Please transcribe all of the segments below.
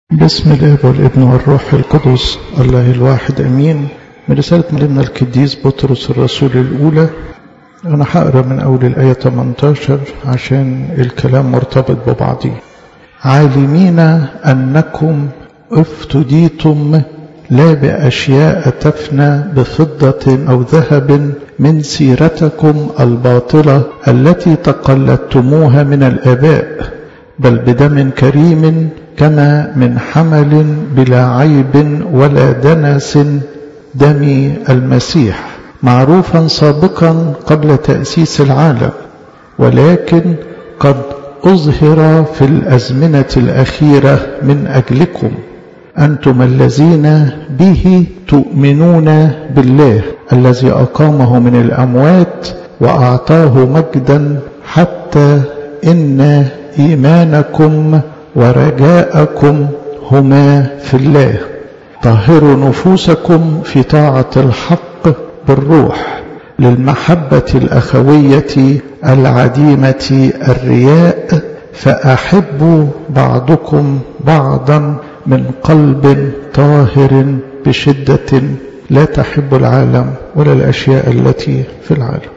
بسم الاب والابن والروح القدس الله الواحد امين من رساله ملمنا القديس بطرس الرسول الاولى انا هقرا من اول الايه 18 عشان الكلام مرتبط ببعضه عالمين انكم افتديتم لا باشياء تفنى بفضه او ذهب من سيرتكم الباطله التي تقلدتموها من الاباء بل بدم كريم كما من حمل بلا عيب ولا دنس دم المسيح معروفا سابقا قبل تأسيس العالم ولكن قد أظهر في الأزمنة الأخيرة من أجلكم أنتم الذين به تؤمنون بالله الذي أقامه من الأموات وأعطاه مجدا حتى إن إيمانكم ورجاءكم هما في الله طهروا نفوسكم في طاعة الحق بالروح للمحبة الأخوية العديمة الرياء فأحبوا بعضكم بعضا من قلب طاهر بشدة لا تحب العالم ولا الأشياء التي في العالم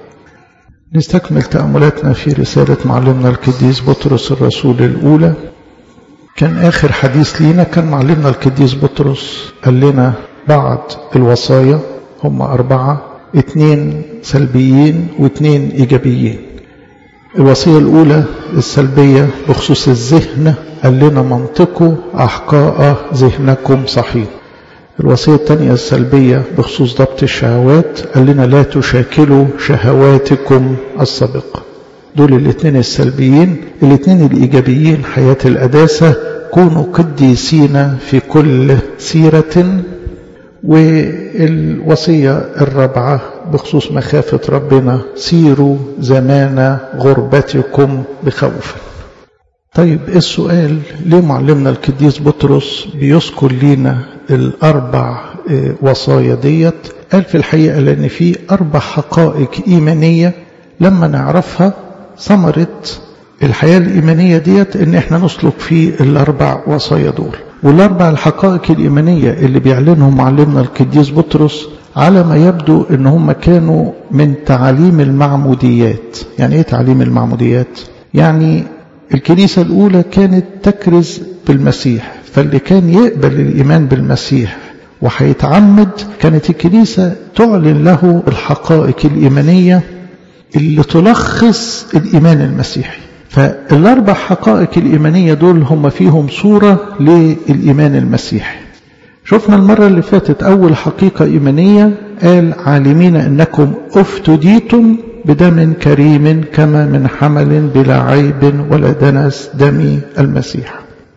نستكمل تأملاتنا في رسالة معلمنا القديس بطرس الرسول الأولى كان آخر حديث لينا كان معلمنا القديس بطرس قال لنا بعض الوصايا هم أربعة اتنين سلبيين واتنين إيجابيين الوصية الأولى السلبية بخصوص الذهن قال لنا منطقوا أحقاء ذهنكم صحيح الوصية الثانية السلبية بخصوص ضبط الشهوات قال لنا لا تشاكلوا شهواتكم السابقة دول الاثنين السلبيين الاثنين الإيجابيين حياة الأداسة كونوا قديسين في كل سيرة والوصية الرابعة بخصوص مخافة ربنا سيروا زمان غربتكم بخوف طيب السؤال ليه معلمنا القديس بطرس بيذكر لينا الأربع وصايا ديت قال في الحقيقة لأن في أربع حقائق إيمانية لما نعرفها ثمرة الحياة الإيمانية ديت إن إحنا نسلك في الأربع وصايا دول والأربع الحقائق الإيمانية اللي بيعلنهم معلمنا القديس بطرس على ما يبدو إن هم كانوا من تعاليم المعموديات يعني إيه تعليم المعموديات؟ يعني الكنيسة الأولى كانت تكرز بالمسيح فاللي كان يقبل الإيمان بالمسيح وهيتعمد كانت الكنيسة تعلن له الحقائق الإيمانية اللي تلخص الإيمان المسيحي فالأربع حقائق الإيمانية دول هم فيهم صورة للإيمان المسيحي شفنا المرة اللي فاتت أول حقيقة إيمانية قال عالمين أنكم افتديتم بدم كريم كما من حمل بلا عيب ولا دنس دم المسيح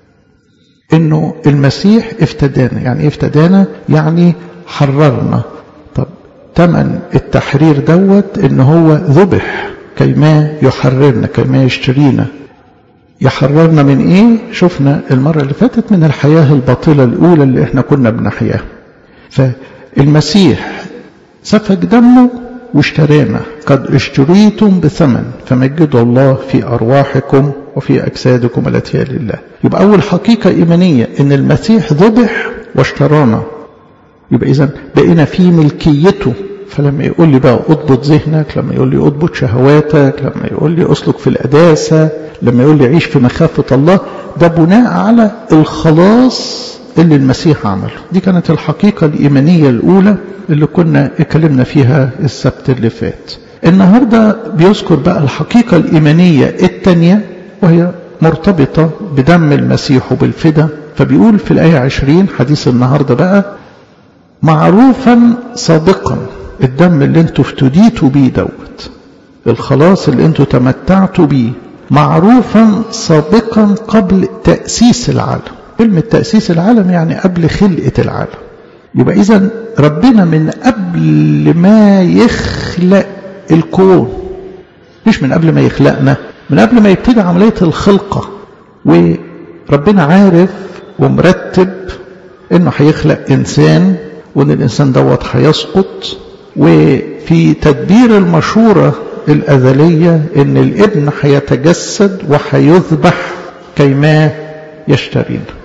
انه المسيح افتدانا يعني ايه افتدانا يعني حررنا طب تمن التحرير دوت ان هو ذبح كيما يحررنا كيما يشترينا يحررنا من ايه شفنا المرة اللي فاتت من الحياة الباطلة الاولى اللي احنا كنا بنحياها فالمسيح سفك دمه واشترانا قد اشتريتم بثمن فمجدوا الله في أرواحكم وفي أجسادكم التي هي لله يبقى أول حقيقة إيمانية إن المسيح ذبح واشترانا يبقى إذا بقينا في ملكيته فلما يقول لي بقى اضبط ذهنك لما يقول لي اضبط شهواتك لما يقول لي اسلك في القداسة لما يقول لي عيش في مخافة الله ده بناء على الخلاص اللي المسيح عمله دي كانت الحقيقة الإيمانية الأولى اللي كنا اتكلمنا فيها السبت اللي فات النهاردة بيذكر بقى الحقيقة الإيمانية الثانية وهي مرتبطة بدم المسيح وبالفدا فبيقول في الآية عشرين حديث النهاردة بقى معروفا سابقا الدم اللي انتوا افتديتوا بيه دوت الخلاص اللي انتوا تمتعتوا بيه معروفا سابقا قبل تأسيس العالم كلمة تأسيس العالم يعني قبل خلقة العالم يبقى إذا ربنا من قبل ما يخلق الكون مش من قبل ما يخلقنا من قبل ما يبتدي عملية الخلقة وربنا عارف ومرتب انه هيخلق انسان وان الانسان دوت هيسقط وفي تدبير المشورة الأزلية ان الابن هيتجسد وهيذبح كيما يشترينا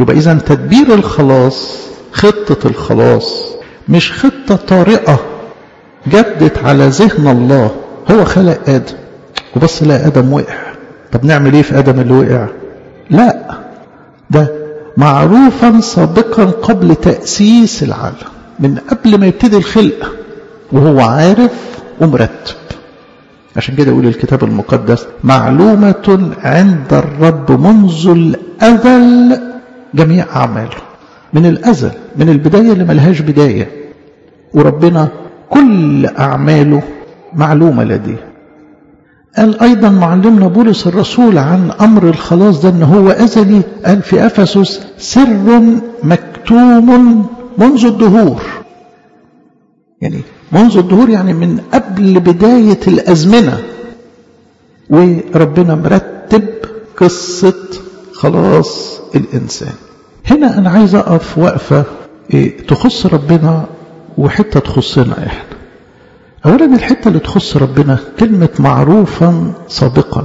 يبقى إذا تدبير الخلاص خطة الخلاص مش خطة طارئة جدت على ذهن الله هو خلق آدم وبص لا آدم وقع طب نعمل ايه في آدم اللي وقع لا ده معروفا سابقا قبل تأسيس العالم من قبل ما يبتدي الخلق وهو عارف ومرتب عشان كده يقول الكتاب المقدس معلومة عند الرب منذ الأزل جميع أعماله من الأزل من البداية اللي ملهاش بداية وربنا كل أعماله معلومة لديه قال أيضا معلمنا بولس الرسول عن أمر الخلاص ده أنه هو أزلي قال في أفسس سر مكتوم منذ الدهور يعني منذ الدهور يعني من قبل بداية الأزمنة وربنا مرتب قصة خلاص الإنسان هنا أنا عايز أقف وقفة تخص ربنا وحتة تخصنا إحنا أولا الحتة اللي تخص ربنا كلمة معروفا سابقا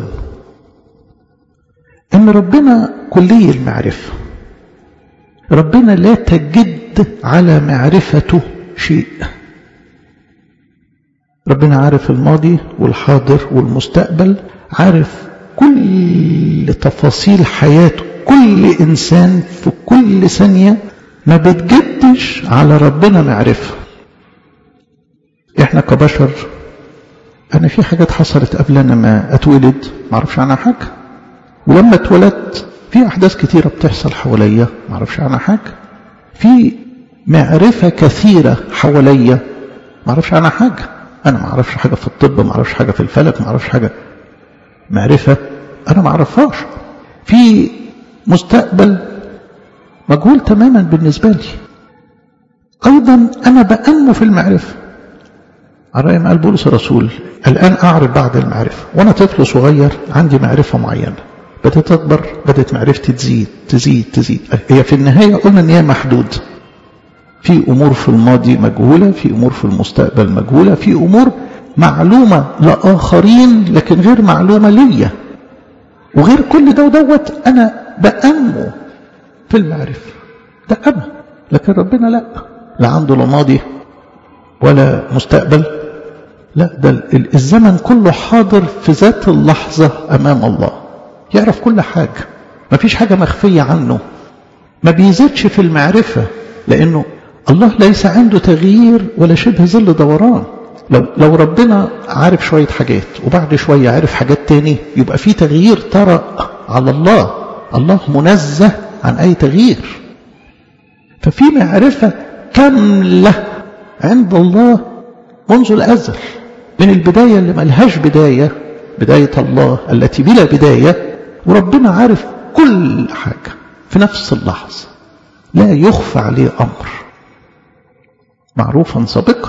إن ربنا كلي المعرفة ربنا لا تجد على معرفته شيء ربنا عارف الماضي والحاضر والمستقبل عارف كل تفاصيل حياته كل إنسان في كل ثانية ما بتجدش على ربنا معرفة احنا كبشر انا في حاجات حصلت قبل انا ما اتولد ما اعرفش عنها حاجه ولما اتولدت في احداث كتيره بتحصل حواليا ما اعرفش عنها حاجه في معرفه كثيره حواليا ما اعرفش عنها حاجه انا ما اعرفش حاجه في الطب ما اعرفش حاجه في الفلك ما اعرفش حاجه معرفه انا ما اعرفهاش في مستقبل مجهول تماما بالنسبه لي ايضا انا بانمو في المعرفه على رأي ما قال بولس الرسول الآن أعرف بعد المعرفة وأنا طفل صغير عندي معرفة معينة بدأت أكبر بدأت معرفتي تزيد تزيد تزيد هي في النهاية قلنا إن هي محدود في أمور في الماضي مجهولة في أمور في المستقبل مجهولة في أمور معلومة لآخرين لكن غير معلومة ليا وغير كل ده ودوت أنا بأنمو في المعرفة ده أنا لكن ربنا لا لا عنده لا ماضي ولا مستقبل لا ده الزمن كله حاضر في ذات اللحظة أمام الله يعرف كل حاجة ما فيش حاجة مخفية عنه ما بيزيدش في المعرفة لأنه الله ليس عنده تغيير ولا شبه ظل دوران لو, لو ربنا عارف شوية حاجات وبعد شوية عارف حاجات تاني يبقى في تغيير طرأ على الله الله منزه عن أي تغيير ففي معرفة كاملة عند الله منذ الأزل من البداية اللي ملهاش بداية بداية الله التي بلا بداية وربنا عارف كل حاجة في نفس اللحظة لا يخفى عليه أمر معروفا سابقا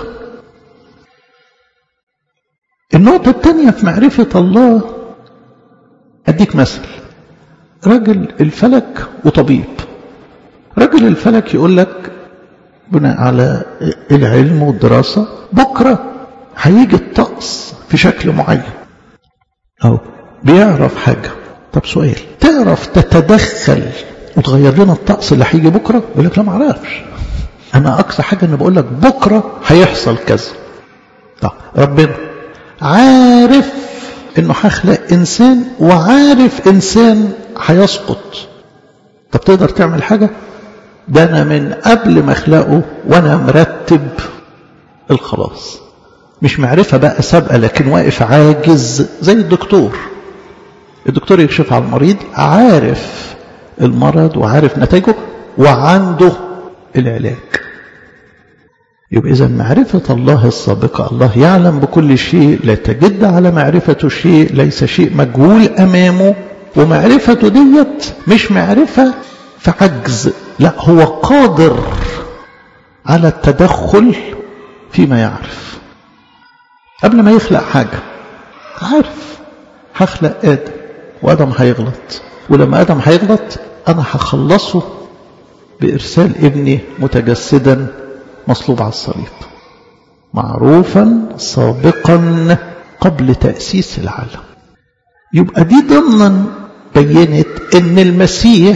النقطة الثانية في معرفة الله أديك مثل راجل الفلك وطبيب راجل الفلك يقول لك بناء على العلم والدراسة بكرة هيجي الطقس في شكل معين أو بيعرف حاجة طب سؤال تعرف تتدخل وتغير لنا الطقس اللي هيجي بكرة يقول لك لا ما اعرفش أنا أقصى حاجة أن بقول لك بكرة هيحصل كذا طب ربنا عارف انه هخلق انسان وعارف انسان هيسقط طب تقدر تعمل حاجة ده انا من قبل ما اخلقه وانا مرتب الخلاص مش معرفة بقى سابقة لكن واقف عاجز زي الدكتور الدكتور يكشف على المريض عارف المرض وعارف نتائجه وعنده العلاج يبقى إذا معرفة الله السابقة الله يعلم بكل شيء لا تجد على معرفة شيء ليس شيء مجهول أمامه ومعرفته ديت مش معرفة في عجز لا هو قادر على التدخل فيما يعرف قبل ما يخلق حاجة عارف هخلق آدم وآدم هيغلط ولما آدم هيغلط أنا هخلصه بإرسال ابني متجسدا مصلوب على الصليب معروفا سابقا قبل تأسيس العالم يبقى دي ضمنا بينت ان المسيح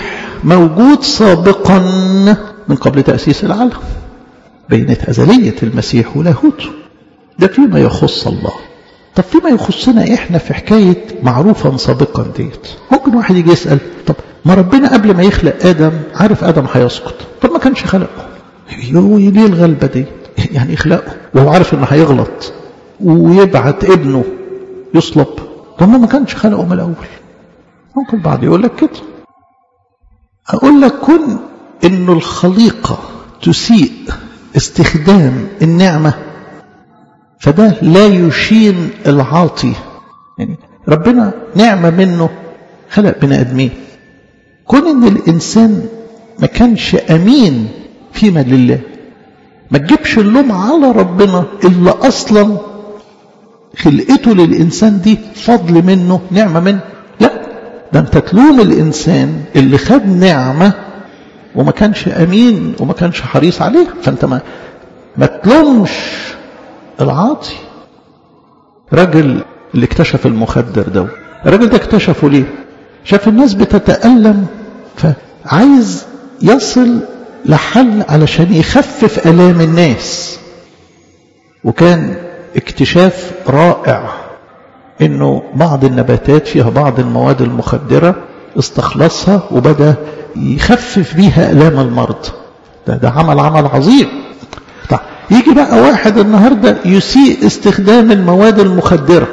موجود سابقا من قبل تأسيس العالم بينت أزلية المسيح ولاهوته ده فيما يخص الله طب فيما يخصنا احنا في حكاية معروفا سابقا ديت ممكن واحد يجي يسأل طب ما ربنا قبل ما يخلق آدم عارف آدم هيسقط طب ما كانش خلقه يقول ليه الغلبة دي يعني يخلقه وهو عارف انه هيغلط ويبعت ابنه يصلب طب ما كانش خلقه من الأول ممكن بعض يقول لك كده أقول لك كن إنه الخليقة تسيء استخدام النعمة فده لا يشين العاطي يعني ربنا نعمة منه خلق بني آدمين كون إن الإنسان ما كانش أمين فيما لله ما تجيبش اللوم على ربنا إلا أصلا خلقته للإنسان دي فضل منه نعمة منه لا ده أنت تلوم الإنسان اللي خد نعمة وما كانش أمين وما كانش حريص عليها فأنت ما, ما تلومش العاطي راجل اللي اكتشف المخدر ده الراجل ده اكتشفه ليه شاف الناس بتتألم فعايز يصل لحل علشان يخفف ألام الناس وكان اكتشاف رائع انه بعض النباتات فيها بعض المواد المخدرة استخلصها وبدأ يخفف بيها ألام المرض ده, ده عمل عمل عظيم طيب يجي بقى واحد النهاردة يسيء استخدام المواد المخدرة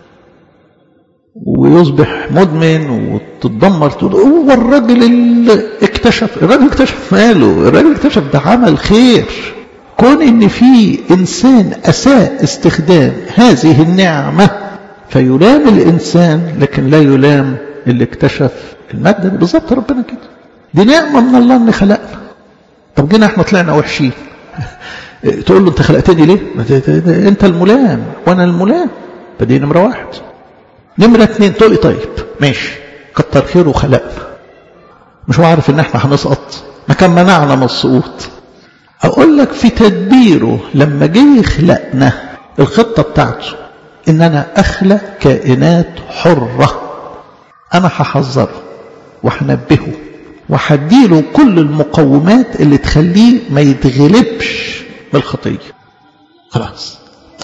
ويصبح مدمن وتتدمر تقول هو الراجل اللي اكتشف الراجل اكتشف ماله الراجل اكتشف ده عمل خير كون ان في انسان اساء استخدام هذه النعمة فيلام الانسان لكن لا يلام اللي اكتشف المادة بالظبط ربنا كده دي نعمة من الله ان خلقنا طب جينا احنا طلعنا وحشين تقول له انت خلقتني ليه انت الملام وانا الملام فدي نمرة واحد نمرة اتنين تقول لي طيب ماشي كتر خيره خلقنا مش هو عارف ان احنا هنسقط ما كان منعنا من السقوط اقول لك في تدبيره لما جه يخلقنا الخطة بتاعته ان انا اخلق كائنات حرة انا هحذره وهنبهه وهديله كل المقومات اللي تخليه ما يتغلبش بالخطية خلاص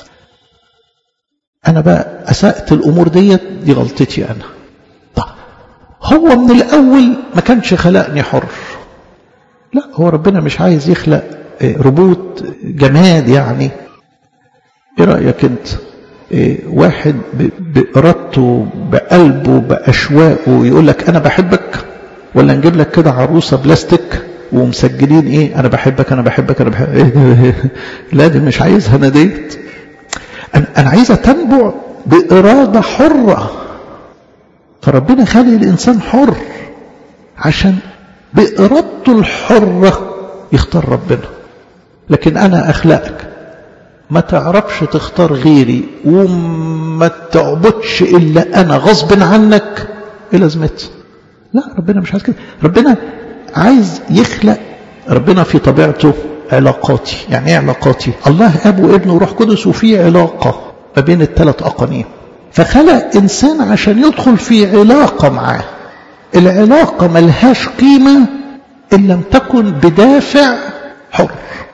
أنا بقى أسأت الأمور ديت دي غلطتي أنا طب هو من الأول ما كانش خلقني حر لا هو ربنا مش عايز يخلق ربوط جماد يعني ايه رأيك انت إيه واحد بإرادته بقلبه بأشواقه يقول لك أنا بحبك ولا نجيب لك كده عروسة بلاستيك ومسجلين ايه انا بحبك انا بحبك انا بحبك إيه لا دي مش عايزها انا ديت انا انا عايزها تنبع باراده حره فربنا خلي الانسان حر عشان بارادته الحره يختار ربنا لكن انا اخلقك ما تعرفش تختار غيري وما تعبدش الا انا غصب عنك ايه لازمتها لا ربنا مش عايز كده ربنا عايز يخلق ربنا في طبيعته علاقاتي يعني ايه علاقاتي الله اب وابن وروح قدس وفي علاقه ما بين الثلاث اقانيم فخلق انسان عشان يدخل في علاقه معاه العلاقه ملهاش قيمه ان لم تكن بدافع حر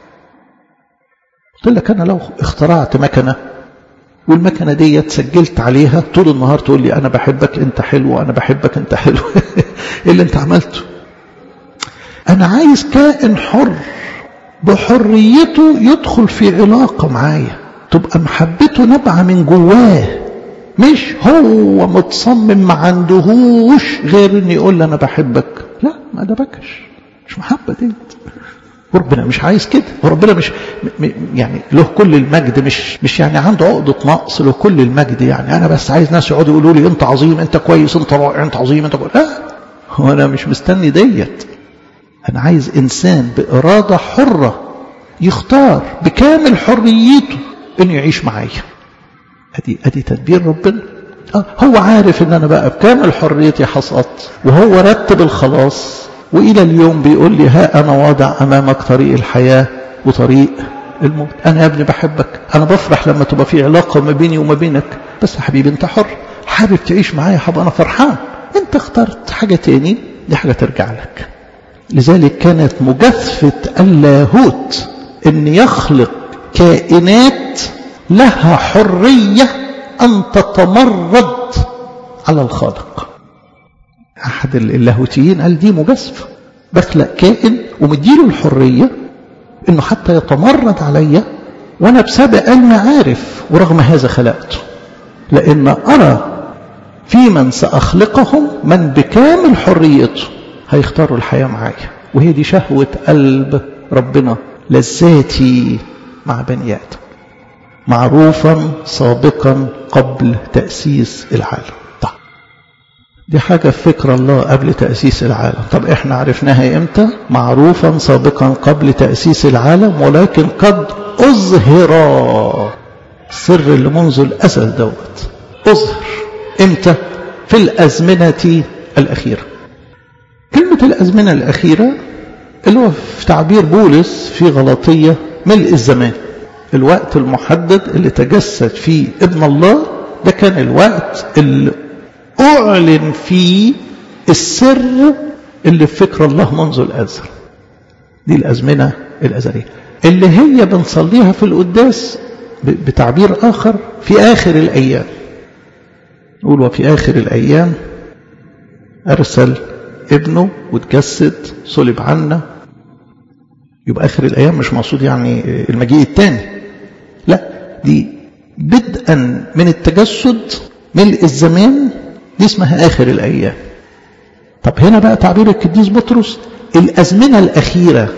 قلت لك انا لو اخترعت مكنه والمكنه دي سجلت عليها طول النهار تقول لي انا بحبك انت حلو انا بحبك انت حلو ايه اللي انت عملته انا عايز كائن حر بحريته يدخل في علاقه معايا تبقى محبته نابعه من جواه مش هو متصمم ما عندهوش غير ان يقول لي انا بحبك لا ما ده بكش مش محبه دي ربنا مش عايز كده وربنا مش يعني له كل المجد مش مش يعني عنده عقدة نقص له كل المجد يعني انا بس عايز ناس يقعدوا يقولوا لي انت عظيم انت كويس انت رائع انت عظيم انت كويس لا هو انا مش مستني ديت انا عايز انسان بإرادة حرة يختار بكامل حريته انه يعيش معايا ادي ادي تدبير ربنا آه هو عارف ان انا بقى بكامل حريتي هسقط وهو رتب الخلاص وإلى اليوم بيقول لي ها أنا واضع أمامك طريق الحياة وطريق الموت أنا يا ابني بحبك أنا بفرح لما تبقى في علاقة ما بيني وما بينك بس يا حبيبي أنت حر حابب تعيش معايا حابب أنا فرحان أنت اخترت حاجة تاني دي حاجة ترجع لك لذلك كانت مجازفة اللاهوت ان يخلق كائنات لها حرية ان تتمرد على الخالق احد اللاهوتيين قال دي مجازفة بخلق كائن ومديله الحرية انه حتى يتمرد عليا وانا بسابق علمي عارف ورغم هذا خلقته لان ارى في من ساخلقهم من بكامل حريته هيختاروا الحياه معايا وهي دي شهوه قلب ربنا لذاتي مع بني ادم معروفا سابقا قبل تاسيس العالم طب دي حاجة في فكر الله قبل تأسيس العالم طب احنا عرفناها امتى معروفا سابقا قبل تأسيس العالم ولكن قد أظهر السر اللي منذ الأزل دوت أظهر امتى في الأزمنة الأخيرة كلمة الأزمنة الأخيرة اللي هو في تعبير بولس في غلطية ملء الزمان الوقت المحدد اللي تجسد فيه ابن الله ده كان الوقت اللي أعلن فيه السر اللي في فكر الله منذ الأزل دي الأزمنة الأزلية اللي هي بنصليها في القداس بتعبير آخر في آخر الأيام نقول وفي آخر الأيام أرسل ابنه وتجسد صلب عنا يبقى آخر الأيام مش مقصود يعني المجيء الثاني لا دي بدءا من التجسد ملء الزمان دي اسمها آخر الأيام طب هنا بقى تعبير القديس بطرس الأزمنة الأخيرة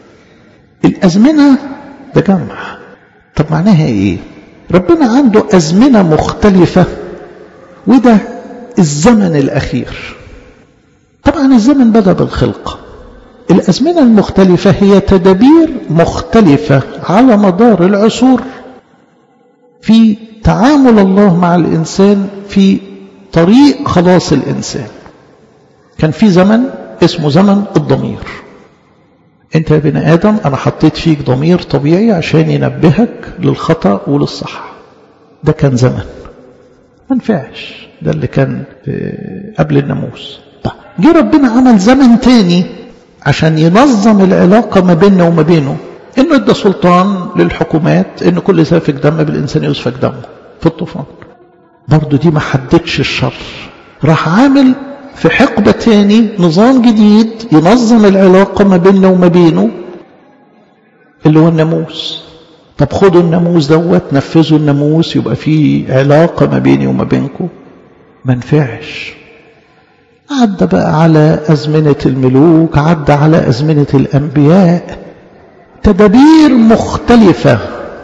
الأزمنة ده جمع طب معناها إيه ربنا عنده أزمنة مختلفة وده الزمن الأخير طبعا الزمن بدأ بالخلق الأزمنة المختلفة هي تدابير مختلفة على مدار العصور في تعامل الله مع الإنسان في طريق خلاص الإنسان كان في زمن اسمه زمن الضمير انت يا بني آدم أنا حطيت فيك ضمير طبيعي عشان ينبهك للخطأ وللصح ده كان زمن ما نفعش ده اللي كان قبل الناموس طيب جه ربنا عمل زمن تاني عشان ينظم العلاقة ما بيننا وما بينه انه ادى سلطان للحكومات ان كل سافك دم بالانسان يسفك دمه في الطوفان برضه دي ما حددش الشر راح عامل في حقبة تاني نظام جديد ينظم العلاقة ما بيننا وما بينه اللي هو الناموس طب خدوا الناموس دوت نفذوا الناموس يبقى في علاقة ما بيني وما بينكم ما نفعش عدى بقى على أزمنة الملوك عدى على أزمنة الأنبياء تدابير مختلفة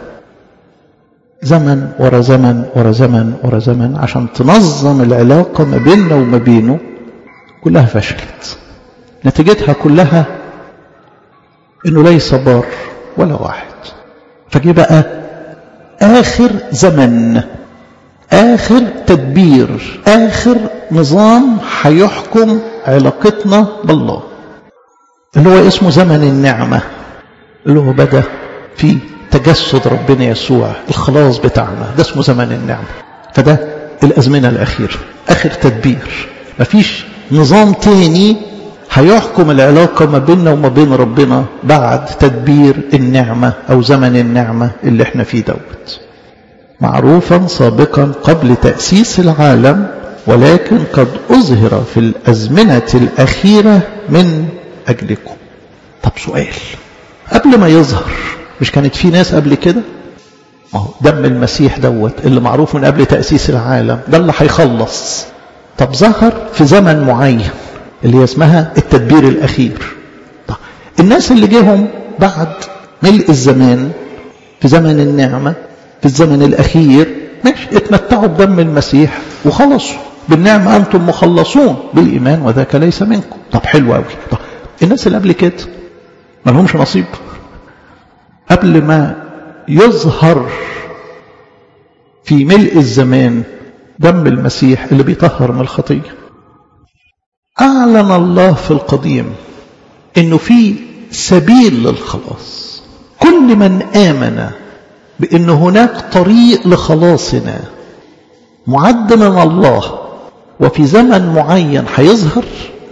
زمن ورا زمن ورا زمن ورا زمن عشان تنظم العلاقة ما بيننا وما بينه كلها فشلت نتيجتها كلها انه ليس بار ولا واحد فجي بقى اخر زمن اخر تدبير اخر نظام هيحكم علاقتنا بالله اللي هو اسمه زمن النعمة اللي هو بدأ في تجسد ربنا يسوع الخلاص بتاعنا ده اسمه زمن النعمة فده الأزمنة الأخيرة آخر تدبير مفيش نظام تاني هيحكم العلاقة ما بيننا وما بين ربنا بعد تدبير النعمة أو زمن النعمة اللي احنا فيه دوت معروفا سابقا قبل تأسيس العالم ولكن قد أظهر في الأزمنة الأخيرة من أجلكم طب سؤال قبل ما يظهر مش كانت في ناس قبل كده ما هو دم المسيح دوت اللي معروف من قبل تأسيس العالم ده اللي هيخلص طب ظهر في زمن معين اللي هي اسمها التدبير الأخير طب الناس اللي جيهم بعد ملء الزمان في زمن النعمة في الزمن الأخير ماشي اتمتعوا بدم المسيح وخلصوا بالنعمة أنتم مخلصون بالإيمان وذاك ليس منكم طب حلو قوي طب الناس اللي قبل كده ما لهمش نصيب قبل ما يظهر في ملء الزمان دم المسيح اللي بيطهر من الخطية أعلن الله في القديم إنه في سبيل للخلاص كل من آمن بأن هناك طريق لخلاصنا معد من الله وفي زمن معين هيظهر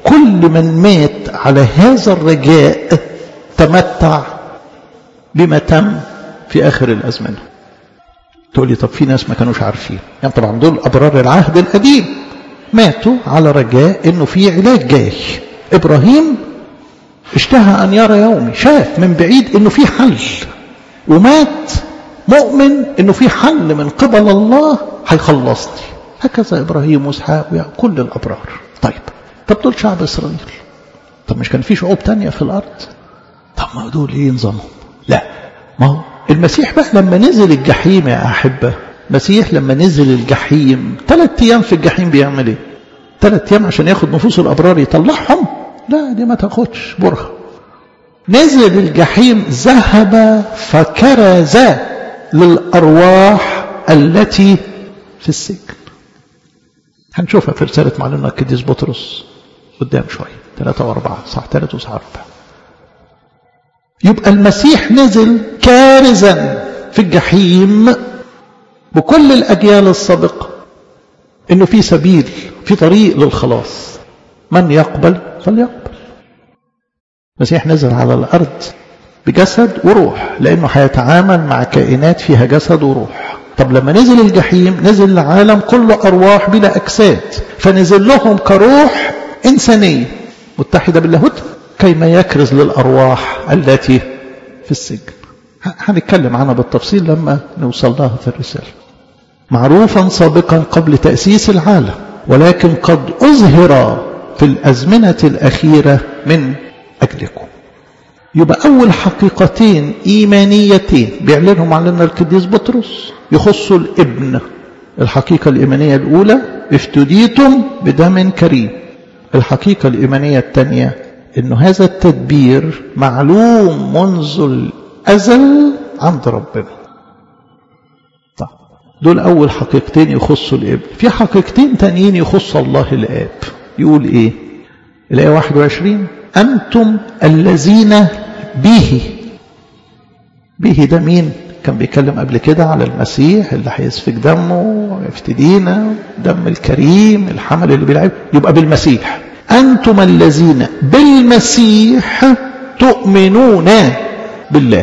كل من مات على هذا الرجاء تمتع بما تم في آخر الأزمنة تقول لي طب في ناس ما كانوش عارفين يعني طبعا دول أبرار العهد القديم ماتوا على رجاء انه في علاج جاي ابراهيم اشتهى ان يرى يومي شاف من بعيد انه في حل ومات مؤمن انه في حل من قبل الله هيخلصني هكذا ابراهيم واسحاق ويعقوب كل الابرار طيب طب دول شعب اسرائيل طب مش كان في شعوب تانية في الارض طب ما دول ايه نظامهم لا ما هو المسيح بقى لما نزل الجحيم يا احبه المسيح لما نزل الجحيم ثلاث ايام في الجحيم بيعمل ايه ثلاث ايام عشان ياخد نفوس الابرار يطلعهم لا دي ما تاخدش برهه نزل الجحيم ذهب فكرز للارواح التي في السجن هنشوفها في رساله معلمنا القديس بطرس قدام شويه ثلاثة وأربعة صح ثلاثة وصح أربعة يبقى المسيح نزل كارزا في الجحيم بكل الأجيال السابقة إنه في سبيل في طريق للخلاص من يقبل فليقبل المسيح نزل على الأرض بجسد وروح لأنه هيتعامل مع كائنات فيها جسد وروح طب لما نزل الجحيم نزل العالم كله أرواح بلا أجساد فنزل لهم كروح إنسانية متحدة باللاهوت كيما يكرز للأرواح التي في السجن هنتكلم عنها بالتفصيل لما نوصل لها في الرسالة معروفا سابقا قبل تأسيس العالم ولكن قد أظهر في الأزمنة الأخيرة من أجلكم يبقى أول حقيقتين إيمانيتين بيعلنهم علينا القديس بطرس يخصوا الابن الحقيقة الإيمانية الأولى افتديتم بدم كريم الحقيقة الإيمانية الثانية أن هذا التدبير معلوم منذ الأزل عند ربنا طيب دول أول حقيقتين يخصوا الابن في حقيقتين تانيين يخص الله الآب يقول إيه الآية 21 أنتم الذين به به ده مين كان بيتكلم قبل كده على المسيح اللي هيسفك دمه ويفتدينا دم الكريم الحمل اللي بيلعب يبقى بالمسيح أنتم الذين بالمسيح تؤمنون بالله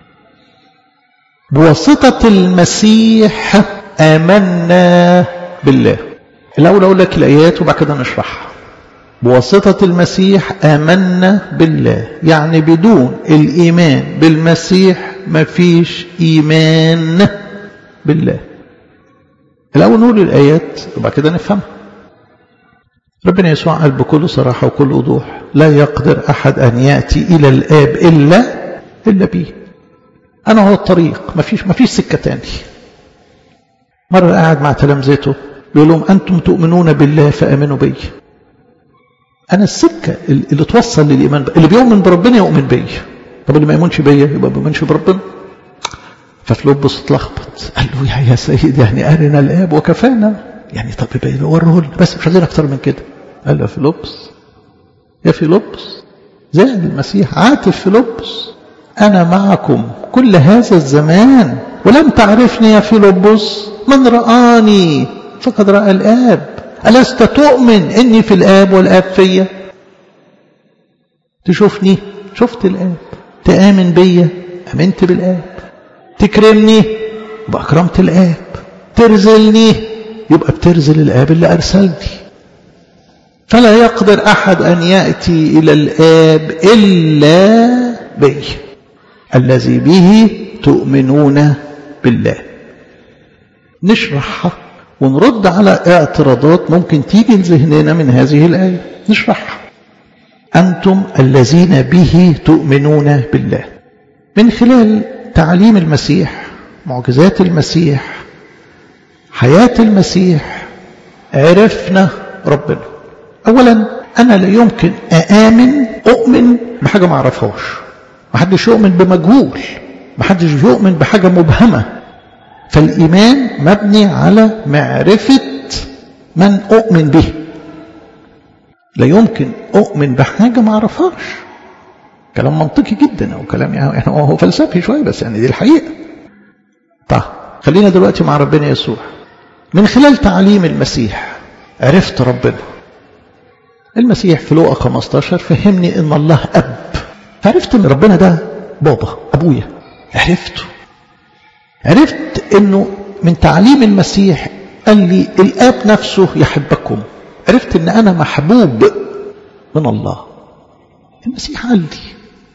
بواسطة المسيح آمنا بالله الأول أقول لك الآيات وبعد كده نشرحها بواسطة المسيح آمنا بالله يعني بدون الإيمان بالمسيح مفيش إيمان بالله الأول نقول الآيات وبعد كده نفهمها ربنا يسوع قال بكل صراحة وكل وضوح لا يقدر أحد أن يأتي إلى الآب إلا إلا بي أنا هو الطريق مفيش مفيش سكة تاني مرة قاعد مع تلامذته بيقول لهم أنتم تؤمنون بالله فآمنوا بي أنا السكة اللي توصل للإيمان بقى. اللي بيؤمن بربنا يؤمن بي طب اللي ما يؤمنش بيا يبقى ما بيؤمنش بربنا ففلوبس اتلخبط قال له يا سيد يعني أرنا الآب وكفانا يعني طب يبقى وريه لنا بس مش عايزين أكتر من كده قال له يا فيلبس يا فيلبس زاد المسيح عاتف فيلبس أنا معكم كل هذا الزمان ولم تعرفني يا فيلبس من رآني فقد رأى الآب ألست تؤمن إني في الآب والآب فيا تشوفني شفت الآب تآمن بيا آمنت بالآب تكرمني يبقى أكرمت الآب ترزلني يبقى بترزل الآب اللي أرسلني فلا يقدر أحد أن يأتي إلى الآب إلا بي الذي به تؤمنون بالله نشرحها ونرد على اعتراضات ممكن تيجي لذهننا من هذه الآية نشرحها أنتم الذين به تؤمنون بالله من خلال تعليم المسيح معجزات المسيح حياة المسيح عرفنا ربنا أولا أنا لا يمكن أآمن أؤمن بحاجة ما أعرفهاش ما حدش يؤمن بمجهول ما حدش يؤمن بحاجة مبهمة فالإيمان مبني على معرفة من أؤمن به لا يمكن أؤمن بحاجة ما أعرفهاش كلام منطقي جدا أو كلام يعني هو فلسفي شوية بس يعني دي الحقيقة طيب خلينا دلوقتي مع ربنا يسوع من خلال تعليم المسيح عرفت ربنا المسيح في لوقا 15 فهمني ان الله اب عرفت ان ربنا ده بابا ابويا عرفته عرفت انه من تعليم المسيح قال لي الاب نفسه يحبكم عرفت ان انا محبوب من الله المسيح قال لي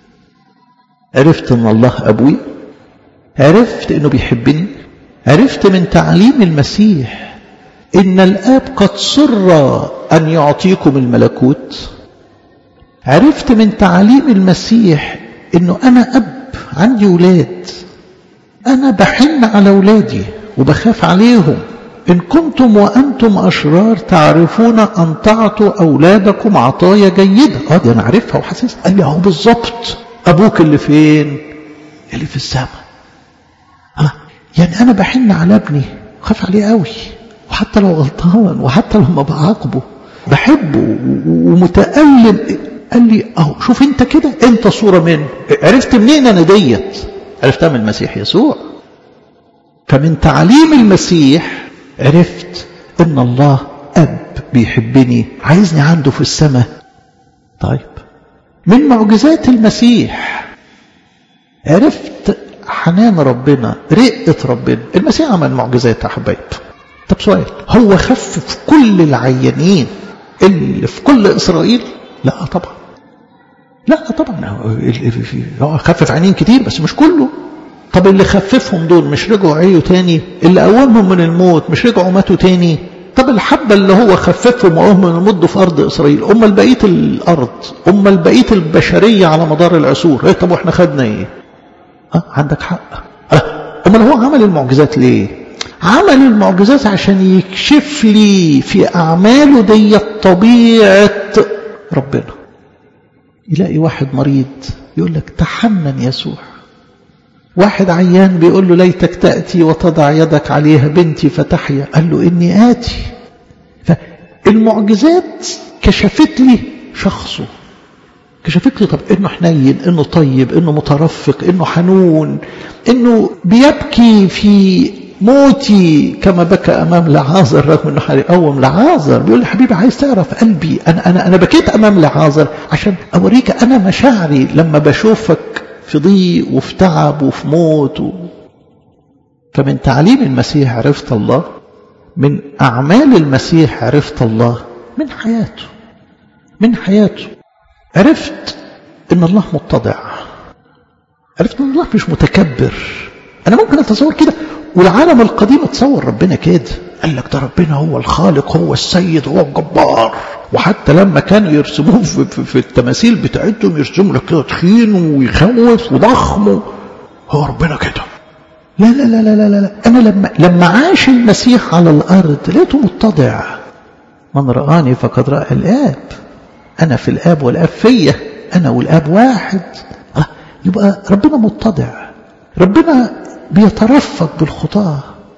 عرفت ان الله ابويا عرفت انه بيحبني عرفت من تعليم المسيح ان الاب قد سر ان يعطيكم الملكوت عرفت من تعليم المسيح انه انا اب عندي ولاد انا بحن على ولادي وبخاف عليهم إن كنتم وأنتم أشرار تعرفون أن تعطوا أولادكم عطايا جيدة اه دي أنا عارفها وحاسس قال لي أهو بالظبط أبوك اللي فين اللي في السماء آه. يعني أنا بحن على ابني وخاف عليه قوي وحتى لو غلطان وحتى لما بعاقبه بحبه ومتألم قال لي أهو شوف أنت كده أنت صورة منه عرفت منين أنا ديت عرفتها من المسيح يسوع فمن تعليم المسيح عرفت ان الله اب بيحبني عايزني عنده في السماء طيب من معجزات المسيح عرفت حنان ربنا رقة ربنا المسيح عمل معجزات يا حبايب طب سؤال هو خفف كل العيانين اللي في كل اسرائيل لا طبعا لا طبعا هو خفف عيانين كتير بس مش كله طب اللي خففهم دول مش رجعوا عيوا تاني اللي قومهم من الموت مش رجعوا ماتوا تاني طب الحبة اللي هو خففهم وقومهم من الموت في أرض إسرائيل أما بقية الأرض أما بقية البشرية على مدار العصور إيه طب وإحنا خدنا إيه أه عندك حق أه أما هو عمل المعجزات ليه عمل المعجزات عشان يكشف لي في أعماله دي طبيعة ربنا يلاقي واحد مريض يقول لك تحنن يسوع واحد عيان بيقول له ليتك تأتي وتضع يدك عليها بنتي فتحيا قال له إني آتي فالمعجزات كشفت لي شخصه كشفت لي طب إنه حنين إنه طيب إنه مترفق إنه حنون إنه بيبكي في موتي كما بكى أمام لعازر رغم إنه هيقوم لعازر بيقول لي حبيبي عايز تعرف قلبي أنا أنا أنا بكيت أمام لعازر عشان أوريك أنا مشاعري لما بشوفك في ضيق وفي تعب وفي موت و... فمن تعليم المسيح عرفت الله من أعمال المسيح عرفت الله من حياته من حياته عرفت ان الله متضع عرفت ان الله مش متكبر انا ممكن اتصور كده والعالم القديم اتصور ربنا كده قال لك ده ربنا هو الخالق هو السيد هو الجبار وحتى لما كانوا يرسموه في, في, في التماثيل بتاعتهم يرسموا لك كده تخين ويخوف وضخم هو ربنا كده لا لا لا لا لا لا انا لما لما عاش المسيح على الارض لقيته متضع من رآني فقد رأى الآب أنا في الآب والآب فيا أنا والآب واحد آه يبقى ربنا متضع ربنا بيترفق بالخطاة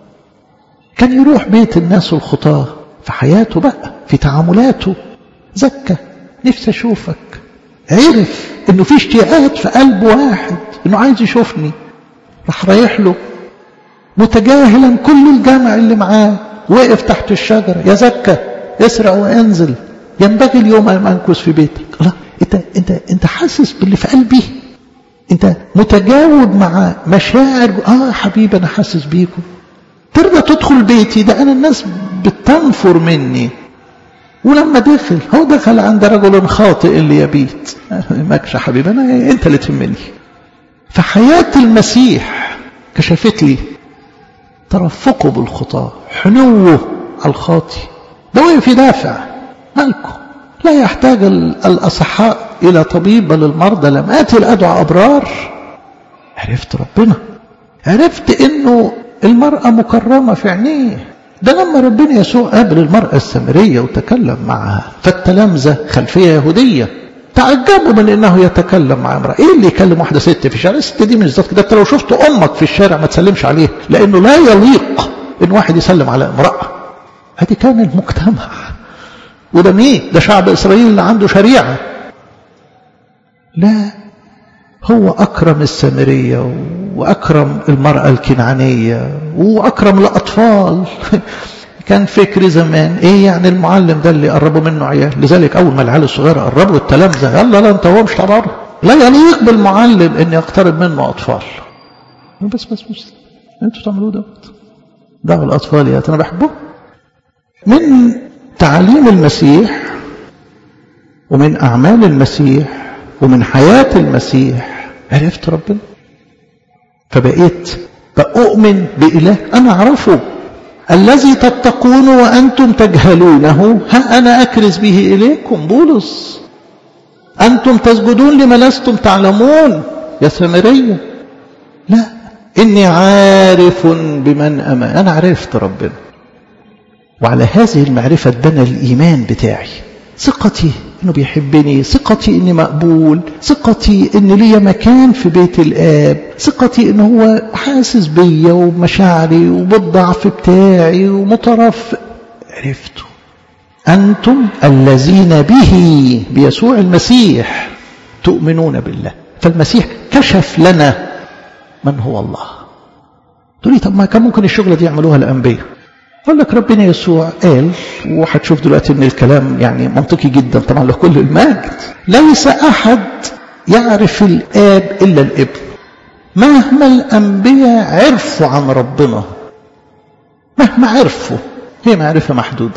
كان يروح بيت الناس الخطاة في حياته بقى في تعاملاته زكى نفسي أشوفك عرف إنه في اشتياقات في قلب واحد إنه عايز يشوفني راح رايح له متجاهلا كل الجمع اللي معاه وقف تحت الشجرة يا زكى اسرع وانزل ينبغي اليوم أن أنكس في بيتك الله أنت, انت, انت حاسس باللي في قلبي انت متجاوب مع مشاعر اه حبيبي انا حاسس بيكم ترضى تدخل بيتي ده انا الناس بتنفر مني ولما دخل هو دخل عند رجل خاطئ اللي يبيت ماكش حبيبي انا انت اللي تهمني فحياة المسيح كشفت لي ترفقه بالخطاة حنوه على الخاطي ده وقف يدافع مالكم لا يحتاج الأصحاء إلى طبيب بل المرضى لم آتي لأدعى أبرار عرفت ربنا عرفت إنه المرأة مكرمة في عينيه ده لما ربنا يسوع قابل المرأة السامرية وتكلم معها فالتلامذة خلفية يهودية تعجبوا من انه يتكلم مع امرأة ايه اللي يكلم واحدة ست في الشارع الست دي مش ذات كده انت لو شفت امك في الشارع ما تسلمش عليها لانه لا يليق ان واحد يسلم على امرأة هذه كان المجتمع وده مين ده شعب إسرائيل اللي عنده شريعة لا هو أكرم السامرية وأكرم المرأة الكنعانية وأكرم الأطفال كان فكري زمان ايه يعني المعلم ده اللي قربوا منه عيال لذلك اول ما العيال الصغيره قربوا التلامذه يلا لا انت هو مش تبعه لا يليق بالمعلم ان يقترب منه اطفال بس بس بس انتوا تعملوه دوت دعوا الاطفال يا انا بحبه من تعاليم المسيح ومن اعمال المسيح ومن حياه المسيح عرفت ربنا فبقيت بأؤمن بإله أنا أعرفه الذي تتقون وأنتم تجهلونه ها أنا أكرز به إليكم بولس أنتم تسجدون لما لستم تعلمون يا سامرية لا إني عارف بمن أمان أنا عرفت ربنا وعلى هذه المعرفة بنى الإيمان بتاعي ثقتي انه بيحبني ثقتي اني مقبول ثقتي ان ليا مكان في بيت الاب ثقتي ان هو حاسس بيا ومشاعري وبالضعف بتاعي ومترف عرفته انتم الذين به بيسوع المسيح تؤمنون بالله فالمسيح كشف لنا من هو الله تقولي طب ما كان ممكن الشغله دي يعملوها الانبياء أقول لك ربنا يسوع قال وهتشوف دلوقتي ان الكلام يعني منطقي جدا طبعا له كل المجد ليس احد يعرف الاب الا الابن مهما الانبياء عرفوا عن ربنا مهما عرفوا هي معرفه محدوده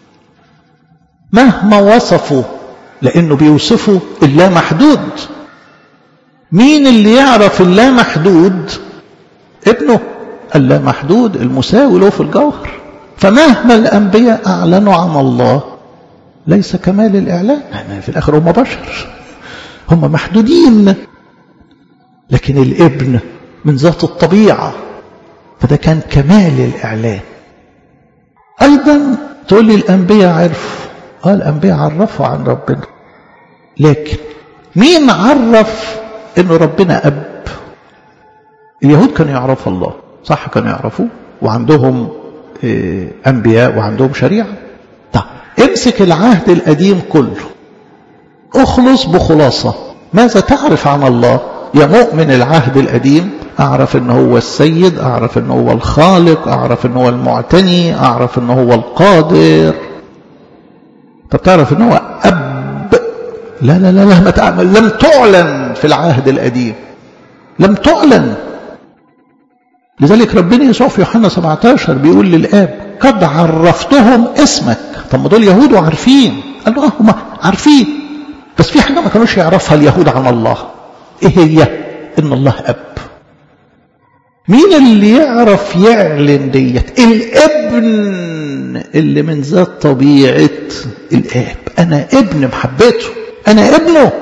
مهما وصفوا لانه بيوصفوا اللا محدود مين اللي يعرف اللا محدود ابنه اللا محدود المساوي له في الجوهر فمهما الأنبياء أعلنوا عن الله ليس كمال الإعلان يعني في الآخر هم بشر هم محدودين لكن الابن من ذات الطبيعة فده كان كمال الإعلان أيضا تقول لي الأنبياء عرفوا آه الأنبياء عرفوا عن ربنا لكن مين عرف إنه ربنا أب اليهود كانوا يعرفوا الله صح كانوا يعرفوه وعندهم أنبياء وعندهم شريعة طيب امسك العهد القديم كله اخلص بخلاصة ماذا تعرف عن الله يا مؤمن العهد القديم أعرف أنه هو السيد أعرف أنه هو الخالق أعرف أنه هو المعتني أعرف أنه هو القادر طب تعرف أنه هو أب لا لا لا, لا ما تعمل لم تعلن في العهد القديم لم تعلن لذلك ربنا يسوع في يوحنا 17 بيقول للآب قد عرفتهم اسمك طب ما دول يهود وعارفين قال له اه هم عارفين بس في حاجة ما كانوش يعرفها اليهود عن الله ايه هي ان الله اب مين اللي يعرف يعلن ديت الابن اللي من ذات طبيعة الاب انا ابن محبته انا ابنه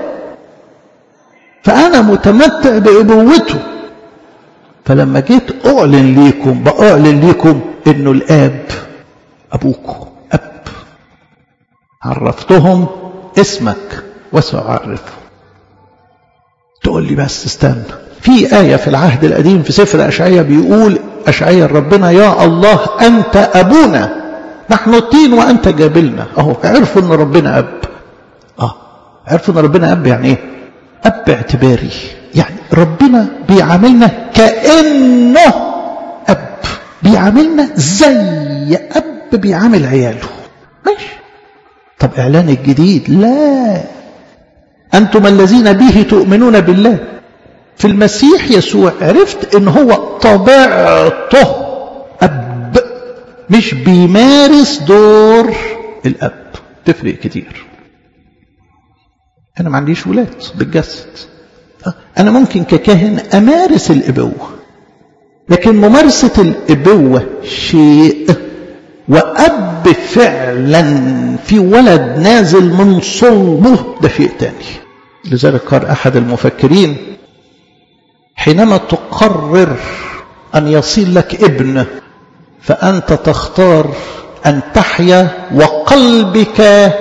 فانا متمتع بابوته فلما جيت أعلن ليكم بأعلن ليكم إنه الآب أبوكم أب عرفتهم اسمك وسأعرفه تقول لي بس استنى في آية في العهد القديم في سفر أشعية بيقول أشعية ربنا يا الله أنت أبونا نحن الطين وأنت جابلنا أهو عرفوا أن ربنا أب آه عرفوا أن ربنا أب يعني إيه أب اعتباري يعني ربنا بيعاملنا كأنه أب بيعاملنا زي أب بيعامل عياله ماشي طب إعلان الجديد لا أنتم الذين به تؤمنون بالله في المسيح يسوع عرفت ان هو طبيعته أب مش بيمارس دور الأب تفرق كتير أنا ما عنديش ولاد بالجسد أنا ممكن ككاهن أمارس الإبوة لكن ممارسة الإبوة شيء وأب فعلا في ولد نازل من صلبه ده شيء تاني لذلك قال أحد المفكرين حينما تقرر أن يصير لك ابن فأنت تختار أن تحيا وقلبك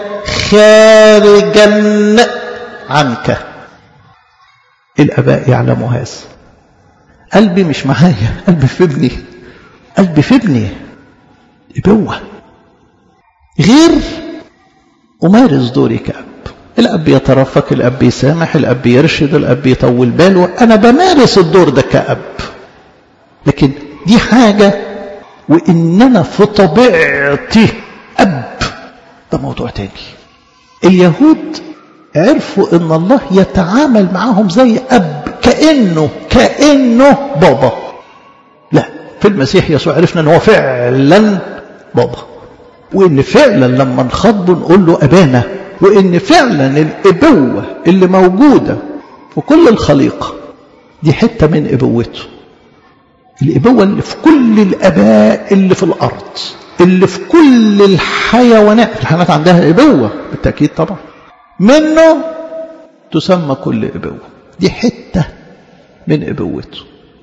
خارجا عنك الآباء يعلموا هذا قلبي مش معايا قلبي في ابني قلبي في ابني إبوة غير أمارس دوري كأب الأب يترفق الأب يسامح الأب يرشد الأب يطول باله أنا بمارس الدور ده كأب لكن دي حاجة وإن أنا في طبيعتي أب ده موضوع تاني اليهود عرفوا ان الله يتعامل معهم زي اب كانه كانه بابا لا في المسيح يسوع عرفنا ان هو فعلا بابا وان فعلا لما نخاطبه نقول له ابانا وان فعلا الابوه اللي موجوده في كل الخليقه دي حته من ابوته الابوه اللي في كل الاباء اللي في الارض اللي في كل الحيوانات الحيوانات عندها ابوه بالتاكيد طبعا منه تسمى كل ابوه دي حته من ابوته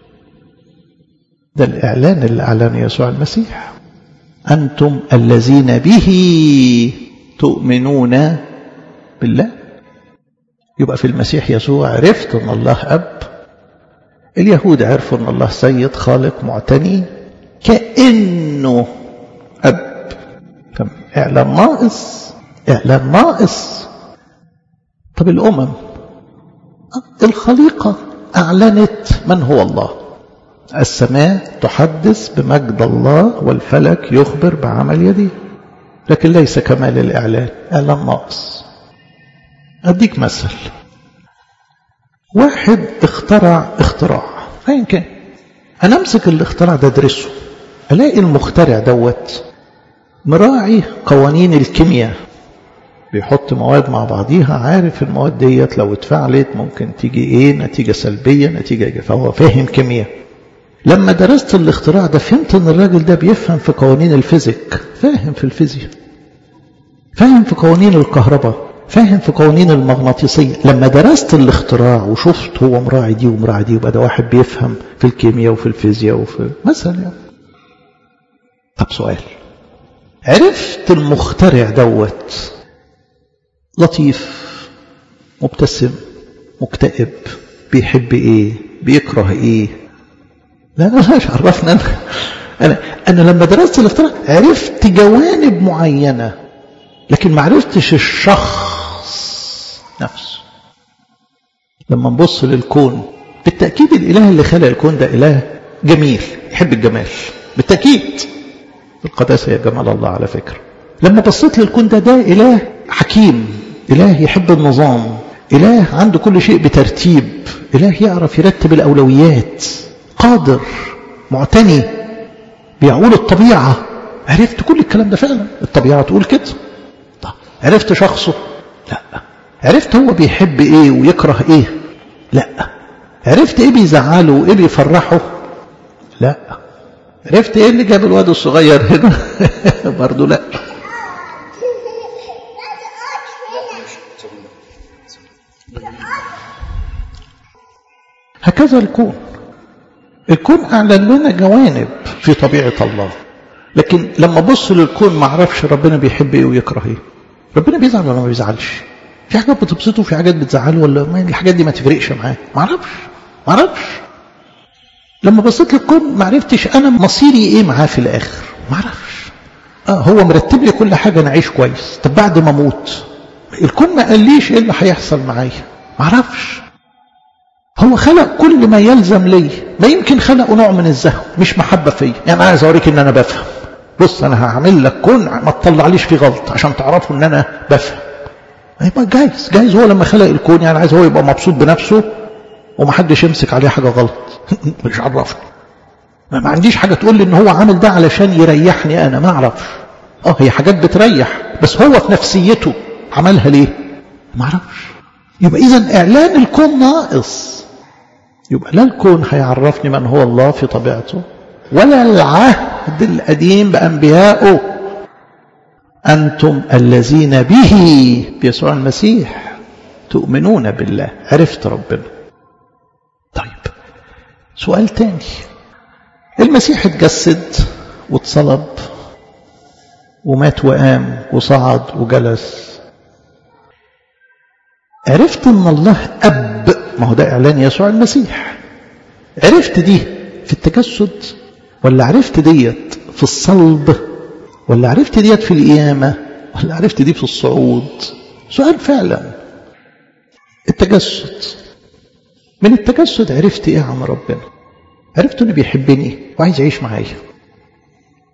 ده الاعلان اللي اعلنه يسوع المسيح انتم الذين به تؤمنون بالله يبقى في المسيح يسوع عرفت ان الله اب اليهود عرفوا ان الله سيد خالق معتني كانه اب كم اعلان ناقص اعلان ناقص طب الامم الخليقه اعلنت من هو الله السماء تحدث بمجد الله والفلك يخبر بعمل يديه لكن ليس كمال الاعلان اعلان ناقص اديك مثل واحد اخترع اختراع ايا كان انا امسك الاختراع ده ادرسه الاقي المخترع دوت مراعي قوانين الكيمياء بيحط مواد مع بعضيها عارف المواد ديت لو اتفعلت ممكن تيجي ايه نتيجه سلبيه نتيجه ايه فهو فاهم كيمياء لما درست الاختراع ده فهمت ان الراجل ده بيفهم في قوانين الفيزيك فاهم في الفيزياء فاهم في قوانين الكهرباء فاهم في قوانين المغناطيسية لما درست الاختراع وشفت هو مراعي دي ومراعي دي يبقى ده واحد بيفهم في الكيمياء وفي الفيزياء وفي مثلا يعني. طب سؤال عرفت المخترع دوت لطيف مبتسم مكتئب بيحب ايه بيكره ايه لا لا مش عرفنا انا انا انا لما درست الاختراع عرفت جوانب معينه لكن ما عرفتش الشخص نفسه لما نبص للكون بالتأكيد الإله اللي خلق الكون ده إله جميل يحب الجمال بالتأكيد القداسة هي جمال الله على فكرة لما بصيت للكون ده ده إله حكيم إله يحب النظام إله عنده كل شيء بترتيب إله يعرف يرتب الأولويات قادر معتني بيعول الطبيعة عرفت كل الكلام ده فعلا الطبيعة تقول كده طب عرفت شخصه لا عرفت هو بيحب ايه ويكره ايه لا عرفت ايه بيزعله وايه بيفرحه لا عرفت ايه اللي جاب الواد الصغير هنا برضه لا هكذا الكون الكون اعلن لنا جوانب في طبيعه الله لكن لما ابص للكون ما اعرفش ربنا بيحب ايه ويكره ايه ربنا بيزعل ولا ما بيزعلش في حاجات بتبسطه وفي حاجات بتزعله ولا ما الحاجات دي ما تفرقش معاه ما اعرفش ما اعرفش لما بصيت للكون ما عرفتش انا مصيري ايه معاه في الاخر ما اعرفش اه هو مرتب لي كل حاجه انا اعيش كويس طب بعد ما اموت الكون ما قاليش ايه اللي هيحصل معايا ما اعرفش هو خلق كل ما يلزم لي ما يمكن خلقه نوع من الزهو مش محبه فيا يعني عايز اوريك ان انا بفهم بص انا هعمل لك كون ما تطلعليش فيه غلط عشان تعرفوا ان انا بفهم يبقى جايز جايز هو لما خلق الكون يعني عايز هو يبقى مبسوط بنفسه ومحدش يمسك عليه حاجه غلط مش عرفني ما عنديش حاجه تقول لي ان هو عامل ده علشان يريحني انا ما اعرفش اه هي حاجات بتريح بس هو في نفسيته عملها ليه ما اعرفش يبقى اذا اعلان الكون ناقص يبقى لا الكون هيعرفني من هو الله في طبيعته ولا العهد القديم بأنبيائه أنتم الذين به بيسوع المسيح تؤمنون بالله عرفت ربنا طيب سؤال تاني المسيح اتجسد واتصلب ومات وقام وصعد وجلس عرفت ان الله اب ما هو ده اعلان يسوع المسيح عرفت دي في التجسد ولا عرفت ديت في الصلب ولا عرفت ديت في القيامة ولا عرفت دي في الصعود سؤال فعلا التجسد من التجسد عرفت ايه عن ربنا عرفت انه بيحبني وعايز يعيش معايا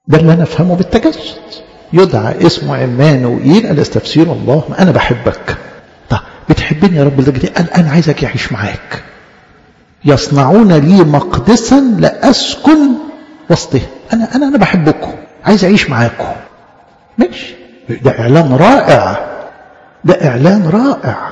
ده اللي أنا أفهمه بالتجسد يدعى اسمه عمانوئيل ألا استفسير الله ما أنا بحبك طب بتحبني يا رب لدرجة قال أنا عايزك يعيش معاك يصنعون لي مقدسا لأسكن وسطه أنا أنا أنا بحبكم عايز أعيش معاكم ماشي ده إعلان رائع ده إعلان رائع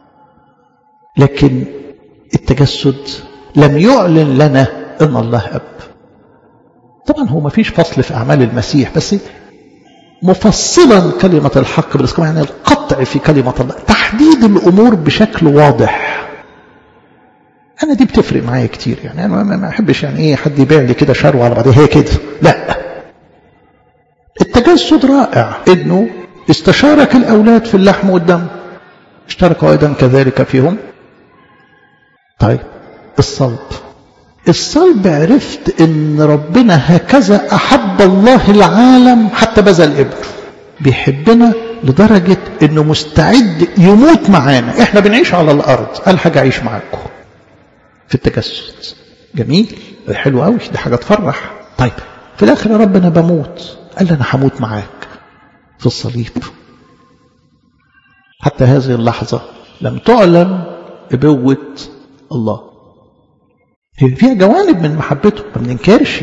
لكن التجسد لم يعلن لنا أن الله أب طبعا هو ما فيش فصل في أعمال المسيح بس مفصلا كلمة الحق بالإسلام يعني القطع في كلمة الله تحديد الأمور بشكل واضح أنا دي بتفرق معايا كتير يعني أنا ما أحبش يعني إيه حد يبيع لي كده شروة على بعضها هي كده لا التجسد رائع إنه استشارك الأولاد في اللحم والدم اشتركوا أيضا كذلك فيهم طيب الصلب الصلب عرفت ان ربنا هكذا احب الله العالم حتى بذل ابنه بيحبنا لدرجة انه مستعد يموت معانا احنا بنعيش على الارض قال حاجة اعيش معاكم في التجسد جميل حلو قوي دي حاجة تفرح طيب في الاخر يا رب انا بموت قال لي انا هموت معاك في الصليب حتى هذه اللحظة لم تعلن ابوة الله هي فيها جوانب من محبته ما بننكرش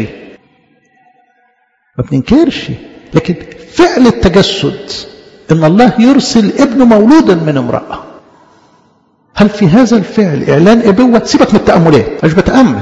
ما بننكرش لكن فعل التجسد ان الله يرسل ابنه مولودا من امرأة هل في هذا الفعل اعلان ابوة سيبك من التأملات مش بتأمل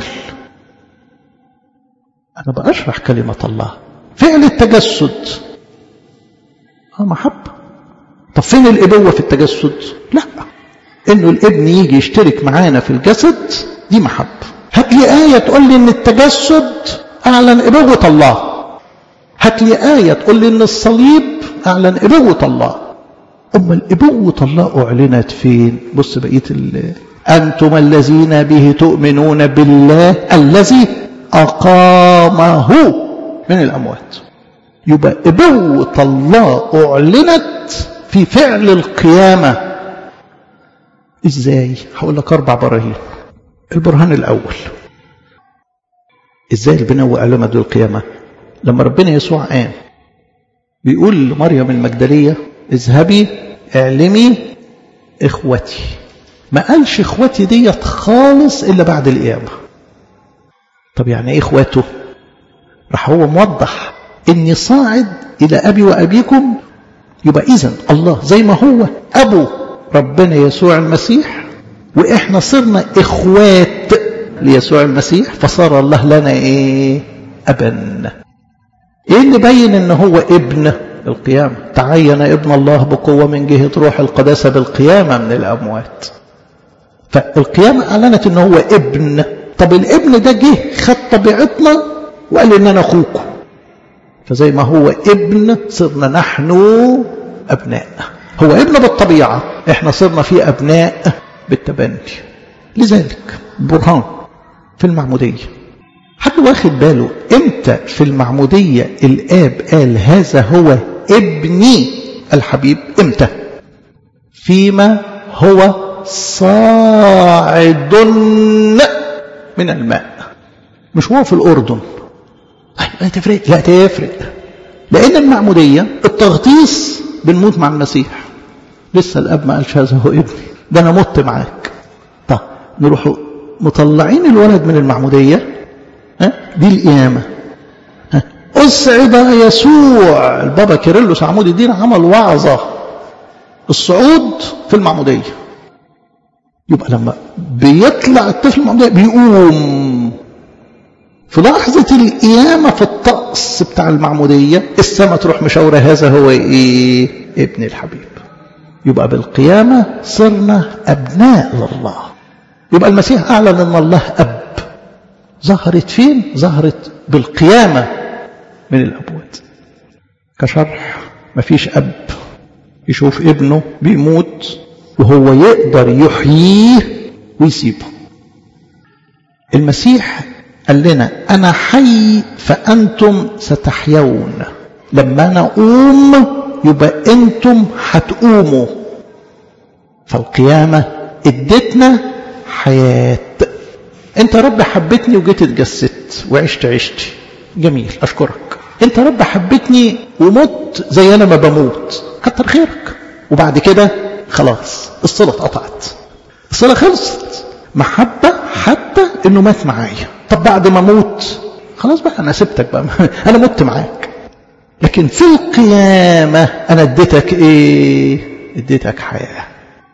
انا بأشرح كلمة الله فعل التجسد اه محبة طب فين الابوة في التجسد لا انه الابن يجي يشترك معانا في الجسد دي محبه هات لي آية تقول لي إن التجسد أعلن إبوة الله هات لي آية تقول لي إن الصليب أعلن إبوة الله أما الإبوة الله أعلنت فين بص بقية أنتم الذين به تؤمنون بالله الذي أقامه من الأموات يبقى إبوة الله أعلنت في فعل القيامة إزاي هقول لك أربع براهين البرهان الأول إزاي البناء أعلمت ذو القيامة لما ربنا يسوع قام بيقول لمريم المجدلية اذهبي اعلمي إخوتي ما قالش إخوتي ديت خالص إلا بعد القيامة طب يعني إيه إخواته راح هو موضح إني صاعد إلى أبي وأبيكم يبقى إذن الله زي ما هو أبو ربنا يسوع المسيح وإحنا صرنا إخوات ليسوع المسيح فصار الله لنا إيه أبا إيه اللي بين إن هو ابن القيامة تعين ابن الله بقوة من جهة روح القداسة بالقيامة من الأموات فالقيامة أعلنت إن هو ابن طب الابن ده جه خد طبيعتنا وقال إن أنا أخوكم فزي ما هو ابن صرنا نحن أبناء هو ابن بالطبيعة احنا صرنا في أبناء بالتبني لذلك برهان في المعمودية حد واخد باله امتى في المعمودية الآب قال هذا هو ابني الحبيب امتى فيما هو صاعد من الماء مش هو في الأردن لا تفرق لا تفرق لأن المعمودية التغطيس بنموت مع المسيح لسه الأب ما قالش هذا هو ابني ده أنا مت معاك طب نروح مطلعين الولد من المعمودية ها دي القيامة ها أسعد يسوع البابا كيرلس عمود الدين عمل وعظة الصعود في المعمودية يبقى لما بيطلع الطفل المعمودية بيقوم في لحظة القيامة في الطقس بتاع المعمودية السماء تروح مشاورة هذا هو إيه ابن الحبيب يبقى بالقيامة صرنا أبناء لله يبقى المسيح أعلن أن الله أب ظهرت فين ظهرت بالقيامة من الأبوات كشرح مفيش أب يشوف ابنه بيموت وهو يقدر يحييه ويسيبه المسيح قال لنا أنا حي فأنتم ستحيون لما أنا أقوم يبقى أنتم هتقوموا فالقيامة ادتنا حياة أنت رب حبتني وجيت اتجسدت وعشت عشتي جميل أشكرك انت رب حبتني ومت زي انا ما بموت كتر خيرك وبعد كده خلاص الصلة اتقطعت الصلة خلصت محبة حتى انه مات معايا طب بعد ما اموت خلاص بقى انا سبتك بقى انا مت معاك لكن في القيامة انا اديتك ايه اديتك حياة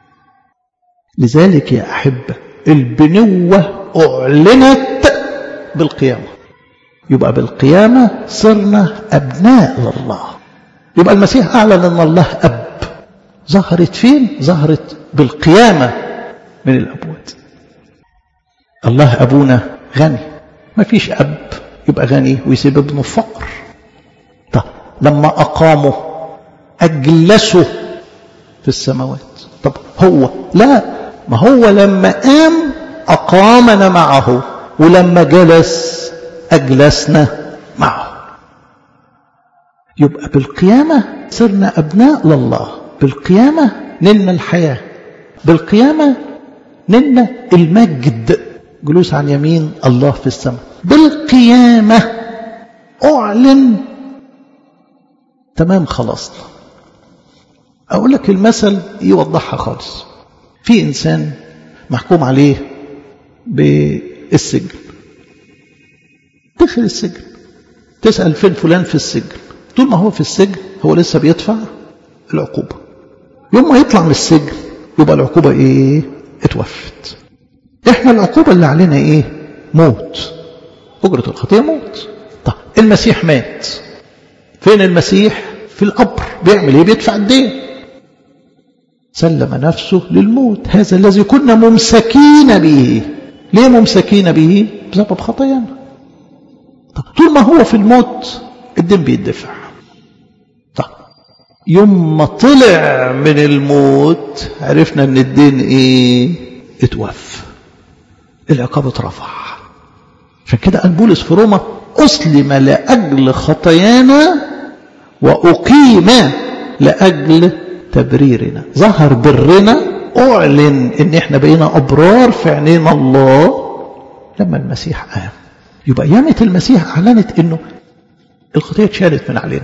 لذلك يا أحبة البنوة أعلنت بالقيامة يبقى بالقيامة صرنا أبناء لله يبقى المسيح أعلن أن الله أب ظهرت فين؟ ظهرت بالقيامة من الأبوات الله أبونا غني ما فيش أب يبقى غني ويسيب ابنه فقر طب لما أقامه أجلسه في السماوات طب هو لا ما هو لما قام أقامنا معه ولما جلس أجلسنا معه يبقى بالقيامة صرنا أبناء لله بالقيامة نلنا الحياة بالقيامة نلنا المجد جلوس عن يمين الله في السماء بالقيامة أعلن تمام خلاصنا أقول لك المثل يوضحها خالص في إنسان محكوم عليه بالسجن دخل السجن تسأل فين فلان في السجن طول ما هو في السجن هو لسه بيدفع العقوبة يوم ما يطلع من السجن يبقى العقوبة ايه اتوفت احنا العقوبة اللي علينا ايه موت أجرة الخطية موت طب المسيح مات فين المسيح في القبر بيعمل ايه بيدفع الدين سلم نفسه للموت هذا الذي كنا ممسكين به ليه ممسكين به بسبب خطايانا طب طول ما هو في الموت الدين بيدفع طب يوم ما طلع من الموت عرفنا ان الدين ايه اتوفى العقاب اترفع عشان كده قال بولس في روما أسلم لأجل خطايانا وأقيم لأجل تبريرنا ظهر برنا أعلن إن إحنا بقينا أبرار في عينين الله لما المسيح قام يبقى قيامة المسيح أعلنت إنه الخطية اتشالت من علينا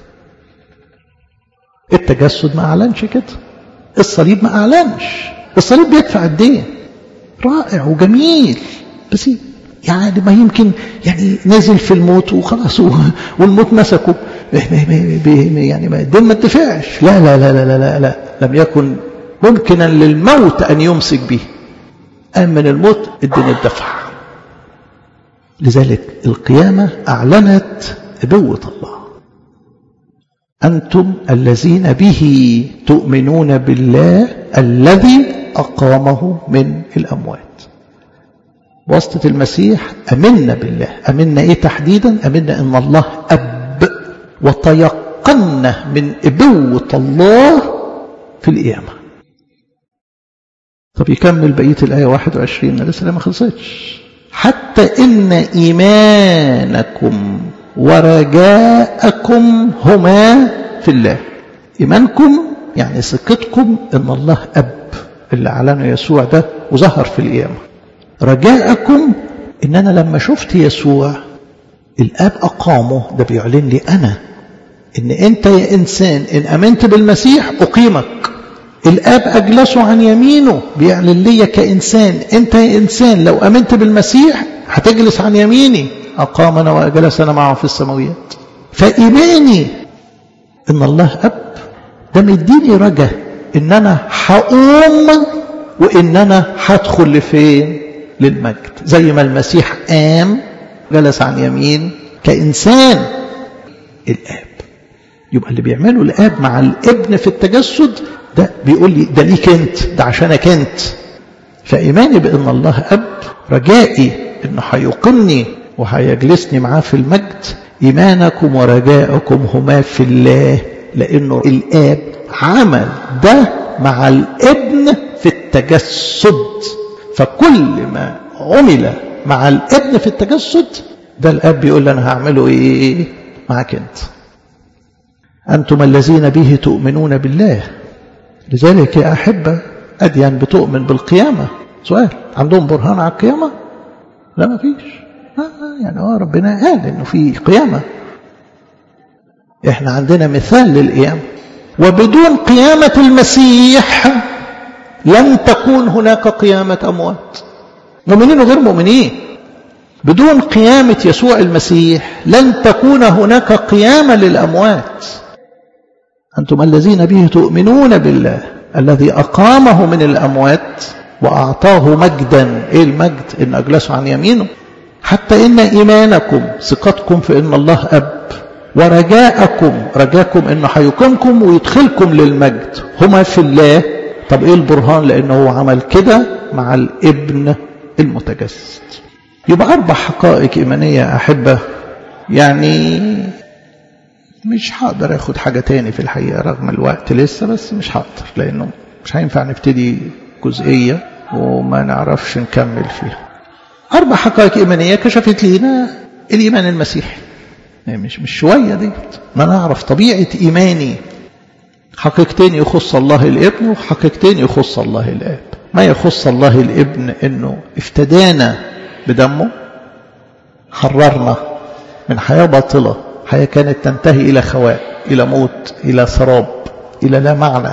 التجسد ما أعلنش كده الصليب ما أعلنش الصليب بيدفع الدين رائع وجميل بس يعني ما يمكن يعني نزل في الموت وخلاص والموت مسكه يعني ما الدين ما اتفعش لا لا لا لا لا لا لم يكن ممكنا للموت أن يمسك به قام من الموت الدين الدفع لذلك القيامة أعلنت أبوة الله أنتم الذين به تؤمنون بالله الذي أقامه من الأموات واسطة المسيح أمنا بالله أمنا إيه تحديدا أمنا إن الله أب وتيقنا من أبوة الله في القيامة طب يكمل بقية الآية 21 لسه ما خلصتش حتى إن إيمانكم ورجاءكم هما في الله إيمانكم يعني ثقتكم إن الله أب اللي أعلنه يسوع ده وظهر في القيامة رجاءكم إن أنا لما شفت يسوع الآب أقامه ده بيعلن لي أنا إن أنت يا إنسان إن أمنت بالمسيح أقيمك الآب أجلسه عن يمينه بيعلن لي كإنسان أنت يا إنسان لو أمنت بالمسيح هتجلس عن يميني أقامنا وأجلسنا معه في السماويات فإيماني إن الله أب ده مديني رجا إن أنا هقوم وإن أنا هدخل لفين للمجد زي ما المسيح قام جلس عن يمين كإنسان الآب يبقى اللي بيعمله الآب مع الابن في التجسد ده بيقول لي ده ليك انت ده عشانك انت فإيماني بأن الله أب رجائي أنه هيقمني وهيجلسني معاه في المجد إيمانكم ورجاءكم هما في الله لأنه الآب عمل ده مع الابن في التجسد فكل ما عمل مع الابن في التجسد ده الاب بيقول لي انا هعمله ايه معاك انت انتم الذين به تؤمنون بالله لذلك يا احبه اديان بتؤمن بالقيامه سؤال عندهم برهان على القيامه لا ما فيش يعني اه ربنا قال انه في قيامه احنا عندنا مثال للقيامة وبدون قيامة المسيح لن تكون هناك قيامة أموات مؤمنين وغير مؤمنين بدون قيامة يسوع المسيح لن تكون هناك قيامة للأموات أنتم الذين به تؤمنون بالله الذي أقامه من الأموات وأعطاه مجدا إيه المجد إن أجلسوا عن يمينه حتى إن إيمانكم ثقتكم في إن الله أب ورجاءكم رجاكم إنه هيقيمكم ويدخلكم للمجد هما في الله طب إيه البرهان لأنه هو عمل كده مع الابن المتجسد يبقى أربع حقائق إيمانية أحبة يعني مش هقدر أخد حاجة تاني في الحقيقة رغم الوقت لسه بس مش هقدر لأنه مش هينفع نبتدي جزئية وما نعرفش نكمل فيها أربع حقائق إيمانية كشفت لينا الإيمان المسيحي مش مش شوية ديت ما نعرف طبيعة إيماني حقيقتين يخص الله الابن وحقيقتين يخص الله الآب ما يخص الله الابن انه افتدانا بدمه حررنا من حياة باطلة حياة كانت تنتهي إلى خواء إلى موت إلى سراب إلى لا معنى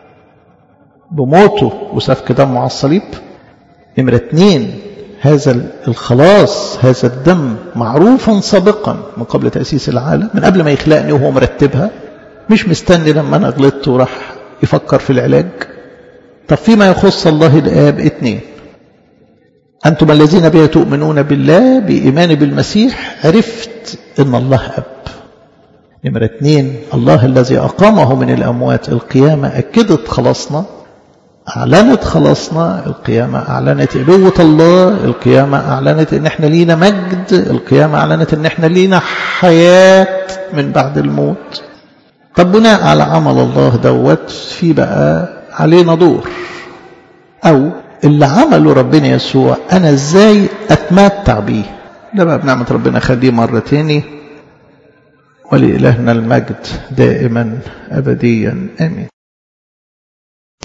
بموته وسفك دمه على الصليب نمرة اتنين هذا الخلاص هذا الدم معروفا سابقا من قبل تأسيس العالم من قبل ما يخلقني وهو مرتبها مش مستني لما أنا غلطت وراح يفكر في العلاج طب فيما يخص الله الآب اثنين أنتم الذين به تؤمنون بالله بإيمان بالمسيح عرفت أن الله أب نمرة اثنين الله الذي أقامه من الأموات القيامة أكدت خلاصنا أعلنت خلاصنا القيامة أعلنت أبوة الله القيامة أعلنت أن احنا لينا مجد القيامة أعلنت أن احنا لينا حياة من بعد الموت طب بناء على عمل الله دوت في بقى علينا دور أو اللي عمله ربنا يسوع أنا إزاي أتمتع بيه ده بقى بنعمة ربنا خليه مرة تاني ولإلهنا المجد دائما أبديا آمين